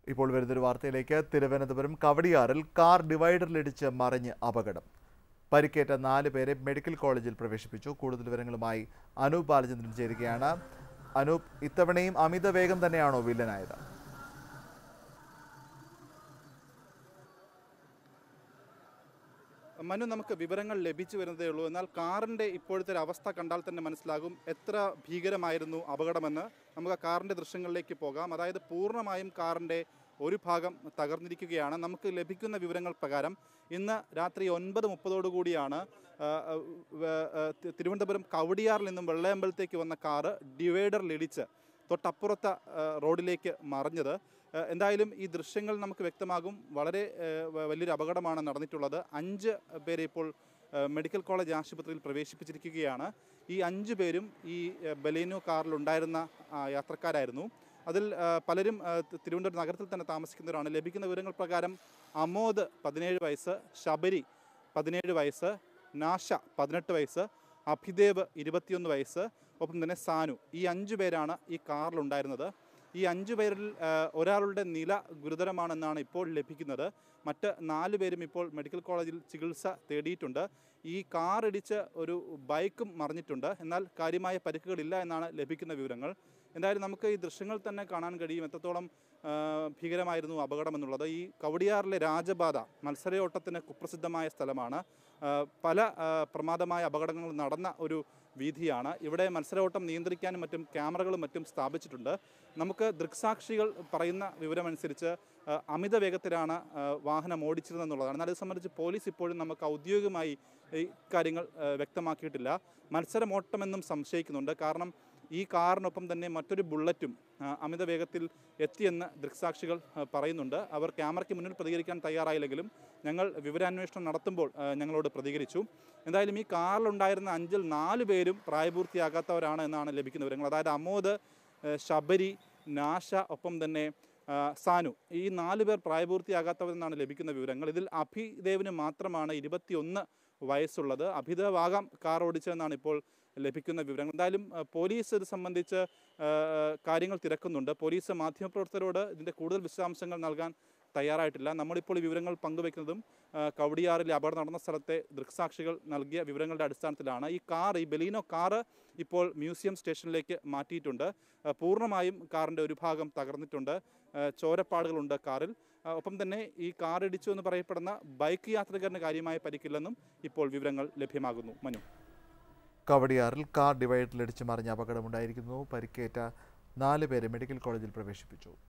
ഇപ്പോൾ വരുന്നൊരു വാർത്തയിലേക്ക് തിരുവനന്തപുരം കവടിയാറിൽ കാർ ഡിവൈഡറിലിടിച്ച് മറിഞ്ഞ് അപകടം പരിക്കേറ്റ നാല് പേരെ മെഡിക്കൽ കോളേജിൽ പ്രവേശിപ്പിച്ചു കൂടുതൽ വിവരങ്ങളുമായി അനൂപ് ബാലചന്ദ്രൻ ചേരുകയാണ് അനൂപ് ഇത്തവണയും അമിത വേഗം തന്നെയാണോ വില്ലനായത് മനു നമുക്ക് വിവരങ്ങൾ ലഭിച്ചു വരുന്നതേ ഉള്ളൂ എന്നാൽ കാറിൻ്റെ ഇപ്പോഴത്തെ ഒരു അവസ്ഥ കണ്ടാൽ തന്നെ മനസ്സിലാകും എത്ര ഭീകരമായിരുന്നു അപകടമെന്ന് നമുക്ക് ആ കാറിൻ്റെ ദൃശ്യങ്ങളിലേക്ക് പോകാം അതായത് പൂർണ്ണമായും കാറിൻ്റെ ഒരു ഭാഗം തകർന്നിരിക്കുകയാണ് നമുക്ക് ലഭിക്കുന്ന വിവരങ്ങൾ പ്രകാരം ഇന്ന് രാത്രി ഒൻപത് മുപ്പതോടു കൂടിയാണ് ആ, ആ, വ- ആ, തി- തിരുവനന്തപുരം കവടിയാറിൽ നിന്നും വെള്ളയമ്പലത്തേക്ക് വന്ന കാറ് ഡിവൈഡറിലിടിച്ച് തൊട്ടപ്പുറത്തെ ആ, റോഡിലേക്ക് മറിഞ്ഞത് ആ, എന്തായാലും ഈ ദൃശ്യങ്ങൾ നമുക്ക് വ്യക്തമാകും വളരെ ആ, വ- വലിയൊരു അപകടമാണ് നടന്നിട്ടുള്ളത് അഞ്ച് പേരെ ഇപ്പോൾ ആ, മെഡിക്കൽ കോളേജ് ആശുപത്രിയിൽ പ്രവേശിപ്പിച്ചിരിക്കുകയാണ് ഈ അഞ്ച് പേരും ഈ ആ, ബലേനോ കാറിലുണ്ടായിരുന്ന ആ, യാത്രക്കാരായിരുന്നു അതിൽ ആ, പലരും ആ, തി- തിരുവനന്തപുരം നഗരത്തിൽ തന്നെ താമസിക്കുന്നവരാണ് ലഭിക്കുന്ന വിവരങ്ങൾ പ്രകാരം അമോദ് പതിനേഴ് വയസ്സ് ശബരി പതിനേഴ് വയസ്സ് നാഷ പതിനെട്ട് വയസ്സ് അഭിദേവ് ഇരുപത്തിയൊന്ന് വയസ്സ് ഒപ്പം തന്നെ സാനു ഈ അഞ്ചു പേരാണ് ഈ കാറിലുണ്ടായിരുന്നത് ഈ അഞ്ചു പേരിൽ ആ, ഒരാളുടെ നില ഗുരുതരമാണെന്നാണ് ഇപ്പോൾ ലഭിക്കുന്നത് മറ്റ് നാല് പേരും ഇപ്പോൾ മെഡിക്കൽ കോളേജിൽ ചികിത്സ തേടിയിട്ടുണ്ട് ഈ കാർ ഇടിച്ച് ഒരു ബൈക്കും മറിഞ്ഞിട്ടുണ്ട് എന്നാൽ കാര്യമായ പരിക്കുകളില്ല എന്നാണ് ലഭിക്കുന്ന വിവരങ്ങൾ എന്തായാലും നമുക്ക് ഈ ദൃശ്യങ്ങൾ തന്നെ കാണാൻ കഴിയും എത്രത്തോളം ആ, ഭീകരമായിരുന്നു അപകടമെന്നുള്ളത് ഈ കവടിയാറിലെ രാജപാത മത്സരയോട്ടത്തിന് കുപ്രസിദ്ധമായ സ്ഥലമാണ് ആ, പല ആ, പ്രമാദമായ അപകടങ്ങൾ നടന്ന ഒരു വീതിയാണ് ഇവിടെ മത്സരയോട്ടം നിയന്ത്രിക്കാനും മറ്റും ക്യാമറകളും മറ്റും സ്ഥാപിച്ചിട്ടുണ്ട് നമുക്ക് ദൃക്സാക്ഷികൾ പറയുന്ന വിവരമനുസരിച്ച് ആ, അമിത വേഗത്തിലാണ് ആ, വാഹനം ഓടിച്ചിരുന്നതെന്നുള്ളതാണ് എന്നാൽ ഇത് സംബന്ധിച്ച് പോലീസ് ഇപ്പോഴും നമുക്ക് ഔദ്യോഗികമായി ഈ കാര്യങ്ങൾ ആ, വ്യക്തമാക്കിയിട്ടില്ല മത്സരമോട്ടമെന്നും സംശയിക്കുന്നുണ്ട് കാരണം ഈ കാറിനൊപ്പം തന്നെ മറ്റൊരു ബുള്ളറ്റും ആ, അമിത വേഗത്തിൽ എത്തിയെന്ന് ദൃക്സാക്ഷികൾ ആ, പറയുന്നുണ്ട് അവർ ക്യാമറയ്ക്ക് മുന്നിൽ പ്രതികരിക്കാൻ തയ്യാറായില്ലെങ്കിലും ഞങ്ങൾ വിവരാന്വേഷണം നടത്തുമ്പോൾ ആ, ഞങ്ങളോട് പ്രതികരിച്ചു എന്തായാലും ഈ കാറിലുണ്ടായിരുന്ന അഞ്ചിൽ നാല് പേരും പ്രായപൂർത്തിയാകാത്തവരാണ് എന്നാണ് ലഭിക്കുന്ന വിവരങ്ങൾ അതായത് അമോദ് ആ, ശബരി നാശ ഒപ്പം തന്നെ ആ, സാനു ഈ നാല് പേർ പ്രായപൂർത്തിയാകാത്തവരെന്നാണ് ലഭിക്കുന്ന വിവരങ്ങൾ ഇതിൽ അഭിദേവിന് മാത്രമാണ് ഇരുപത്തിയൊന്ന് വയസ്സുള്ളത് അഭിദേവാകാം കാർ ഓടിച്ചതെന്നാണ് ഇപ്പോൾ ലഭിക്കുന്ന വിവരങ്ങൾ എന്തായാലും ആ, പോലീസ് ഇത് സംബന്ധിച്ച് ആ, കാര്യങ്ങൾ തിരക്കുന്നുണ്ട് പോലീസ് മാധ്യമപ്രവർത്തകരോട് ഇതിൻ്റെ കൂടുതൽ വിശദാംശങ്ങൾ നൽകാൻ തയ്യാറായിട്ടില്ല നമ്മളിപ്പോൾ ഈ വിവരങ്ങൾ പങ്കുവെക്കുന്നതും ആ, കവടിയാറിലെ അപകടം നടന്ന സ്ഥലത്തെ ദൃക്സാക്ഷികൾ നൽകിയ വിവരങ്ങളുടെ അടിസ്ഥാനത്തിലാണ് ഈ കാർ ഈ ബലീനോ കാറ് ഇപ്പോൾ മ്യൂസിയം സ്റ്റേഷനിലേക്ക് മാറ്റിയിട്ടുണ്ട് ആ, പൂർണ്ണമായും കാറിൻ്റെ ഒരു ഭാഗം തകർന്നിട്ടുണ്ട് ആ, ചോരപ്പാടുകളുണ്ട് കാറിൽ ആ, ഒപ്പം തന്നെ ഈ കാർ ഇടിച്ചു എന്ന് പറയപ്പെടുന്ന ബൈക്ക് യാത്രികറിന് കാര്യമായ പരിക്കില്ലെന്നും ഇപ്പോൾ വിവരങ്ങൾ ലഭ്യമാകുന്നു മനു കവടിയാറിൽ കാർ ഡിവൈഡറിലിടിച്ച് മറിഞ്ഞ അപകടമുണ്ടായിരിക്കുന്നു പരിക്കേറ്റ നാല് പേരെ മെഡിക്കൽ കോളേജിൽ പ്രവേശിപ്പിച്ചു